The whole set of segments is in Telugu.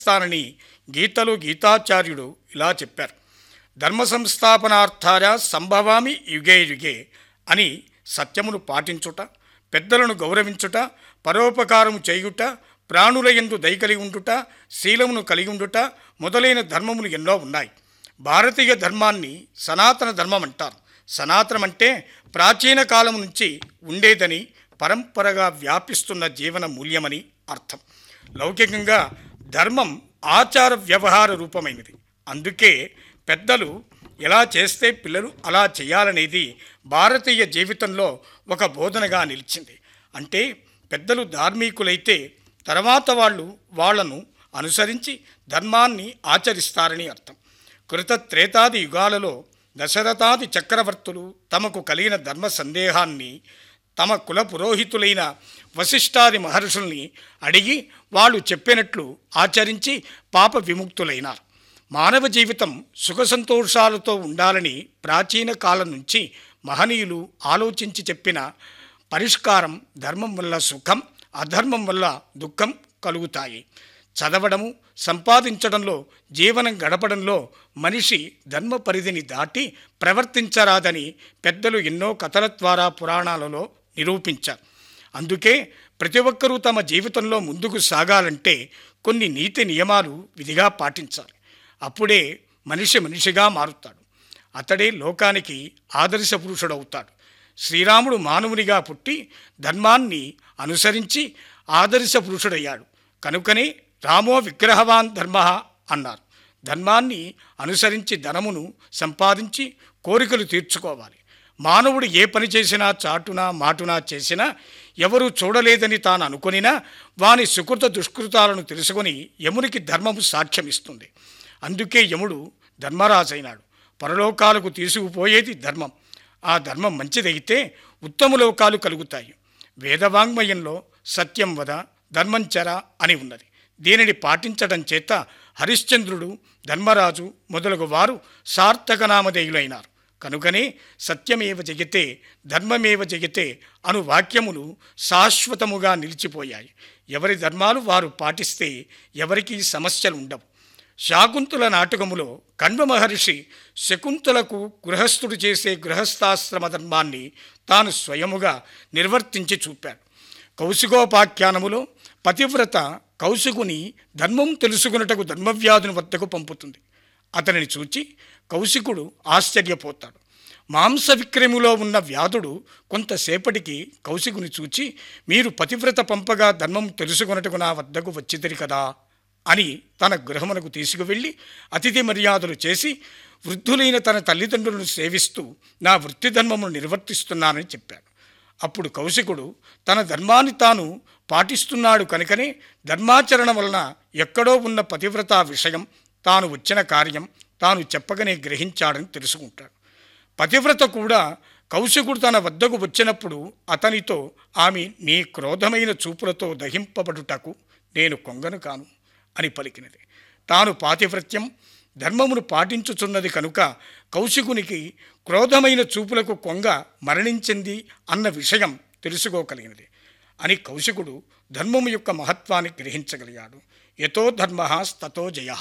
స్థానని గీతలో గీతాచార్యుడు ఇలా చెప్పారు ధర్మ సంస్థాపనార్థాయ సంభవామి యుగే యుగే అని సత్యమును పాటించుట పెద్దలను గౌరవించుట పరోపకారము చేయుట ప్రాణుల యందు దయ కలిగి ఉండుట శీలమును కలిగి ఉండుట మొదలైన ధర్మములు ఎన్నో ఉన్నాయి భారతీయ ధర్మాన్ని సనాతన ధర్మం అంటారు సనాతనం అంటే ప్రాచీన కాలం నుంచి ఉండేదని పరంపరగా వ్యాపిస్తున్న జీవన మూల్యమని అర్థం లౌకికంగా ధర్మం ఆచార వ్యవహార రూపమైనది అందుకే పెద్దలు ఎలా చేస్తే పిల్లలు అలా చేయాలనేది భారతీయ జీవితంలో ఒక బోధనగా నిలిచింది అంటే పెద్దలు ధార్మికులైతే తర్వాత వాళ్ళు వాళ్ళను అనుసరించి ధర్మాన్ని ఆచరిస్తారని అర్థం కృత త్రేతాది యుగాలలో దశరథాది చక్రవర్తులు తమకు కలిగిన ధర్మ సందేహాన్ని తమ కుల పురోహితులైన వశిష్ఠాది మహర్షుల్ని అడిగి వాళ్ళు చెప్పినట్లు ఆచరించి పాప విముక్తులైనారు మానవ జీవితం సుఖ సంతోషాలతో ఉండాలని ప్రాచీన కాలం నుంచి మహనీయులు ఆలోచించి చెప్పిన పరిష్కారం ధర్మం వల్ల సుఖం అధర్మం వల్ల దుఃఖం కలుగుతాయి చదవడము సంపాదించడంలో జీవనం గడపడంలో మనిషి ధర్మ పరిధిని దాటి ప్రవర్తించరాదని పెద్దలు ఎన్నో కథల ద్వారా పురాణాలలో నిరూపించారు అందుకే ప్రతి ఒక్కరూ తమ జీవితంలో ముందుకు సాగాలంటే కొన్ని నీతి నియమాలు విధిగా పాటించాలి అప్పుడే మనిషి మనిషిగా మారుతాడు అతడే లోకానికి ఆదర్శ పురుషుడవుతాడు శ్రీరాముడు మానవునిగా పుట్టి ధర్మాన్ని అనుసరించి ఆదర్శ పురుషుడయ్యాడు కనుకనే రామో విగ్రహవాన్ ధర్మ అన్నారు ధర్మాన్ని అనుసరించి ధనమును సంపాదించి కోరికలు తీర్చుకోవాలి మానవుడు ఏ పని చేసినా చాటునా మాటునా చేసినా ఎవరు చూడలేదని తాను అనుకొనినా వాని సుకృత దుష్కృతాలను తెలుసుకొని యమునికి ధర్మము సాక్ష్యమిస్తుంది అందుకే యముడు ధర్మరాజైనాడు పరలోకాలకు తీసుకుపోయేది ధర్మం ఆ ధర్మం మంచిదైతే ఉత్తమ లోకాలు కలుగుతాయి వేదవాంగ్మయంలో సత్యం వద ధర్మం చెర అని ఉన్నది దీనిని పాటించడం చేత హరిశ్చంద్రుడు ధర్మరాజు మొదలగు వారు సార్థక నామధేయులైనారు కనుకనే సత్యమేవ జగతే ధర్మమేవ జగతే అను వాక్యములు శాశ్వతముగా నిలిచిపోయాయి ఎవరి ధర్మాలు వారు పాటిస్తే ఎవరికీ సమస్యలు ఉండవు శాకుంతుల నాటకములో కణ్వ మహర్షి శకుంతలకు గృహస్థుడు చేసే గృహస్థాశ్రమ ధర్మాన్ని తాను స్వయముగా నిర్వర్తించి చూపాడు కౌశికోపాఖ్యానములో పతివ్రత కౌశికుని ధర్మం తెలుసుకున్నటకు ధర్మవ్యాధుని వద్దకు పంపుతుంది అతనిని చూచి కౌశికుడు ఆశ్చర్యపోతాడు మాంస విక్రయములో ఉన్న వ్యాధుడు కొంతసేపటికి కౌశికుని చూచి మీరు పతివ్రత పంపగా ధర్మం తెలుసుకొనటకు నా వద్దకు వచ్చిదిరి కదా అని తన గృహమునకు తీసుకువెళ్ళి అతిథి మర్యాదలు చేసి వృద్ధులైన తన తల్లిదండ్రులను సేవిస్తూ నా వృత్తి ధర్మమును నిర్వర్తిస్తున్నానని చెప్పాడు అప్పుడు కౌశికుడు తన ధర్మాన్ని తాను పాటిస్తున్నాడు కనుకనే ధర్మాచరణ వలన ఎక్కడో ఉన్న పతివ్రత విషయం తాను వచ్చిన కార్యం తాను చెప్పగానే గ్రహించాడని తెలుసుకుంటాడు పతివ్రత కూడా కౌశికుడు తన వద్దకు వచ్చినప్పుడు అతనితో ఆమె నీ క్రోధమైన చూపులతో దహింపబడుటకు నేను కొంగను కాను అని పలికినది తాను పాతివ్రత్యం ధర్మమును పాటించుచున్నది కనుక కౌశికునికి క్రోధమైన చూపులకు కొంగ మరణించింది అన్న విషయం తెలుసుకోగలిగినది అని కౌశికుడు ధర్మము యొక్క మహత్వాన్ని గ్రహించగలిగాడు యతో ధర్మ స్తతో జయ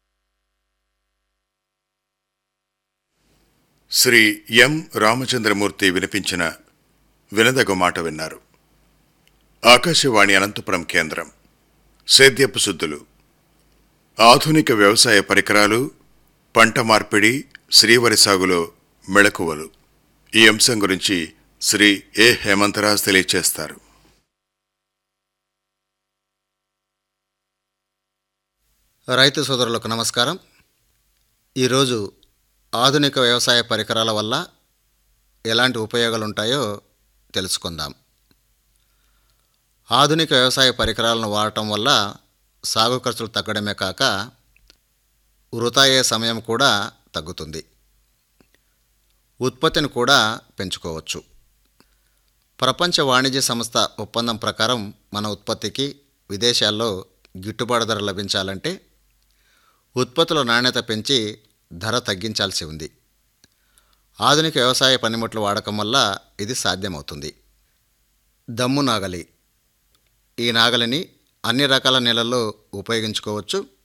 శ్రీ ఎం రామచంద్రమూర్తి వినిపించిన వినదగు మాట విన్నారు ఆకాశవాణి అనంతపురం కేంద్రం సేద్యపు శుద్ధులు ఆధునిక వ్యవసాయ పరికరాలు పంట మార్పిడి శ్రీవరి సాగులో మెళకువలు ఈ అంశం గురించి శ్రీ ఏ హేమంతరాజ్ తెలియచేస్తారు రైతు సోదరులకు నమస్కారం ఈరోజు ఆధునిక వ్యవసాయ పరికరాల వల్ల ఎలాంటి ఉపయోగాలు ఉంటాయో తెలుసుకుందాం ఆధునిక వ్యవసాయ పరికరాలను వాడటం వల్ల సాగు ఖర్చులు తగ్గడమే కాక వృధా అయ్యే సమయం కూడా తగ్గుతుంది ఉత్పత్తిని కూడా పెంచుకోవచ్చు ప్రపంచ వాణిజ్య సంస్థ ఒప్పందం ప్రకారం మన ఉత్పత్తికి విదేశాల్లో గిట్టుబాటు ధర లభించాలంటే ఉత్పత్తుల నాణ్యత పెంచి ధర తగ్గించాల్సి ఉంది ఆధునిక వ్యవసాయ పనిముట్ల వాడకం వల్ల ఇది సాధ్యమవుతుంది దమ్ము నాగలి ఈ నాగలిని అన్ని రకాల నెలల్లో ఉపయోగించుకోవచ్చు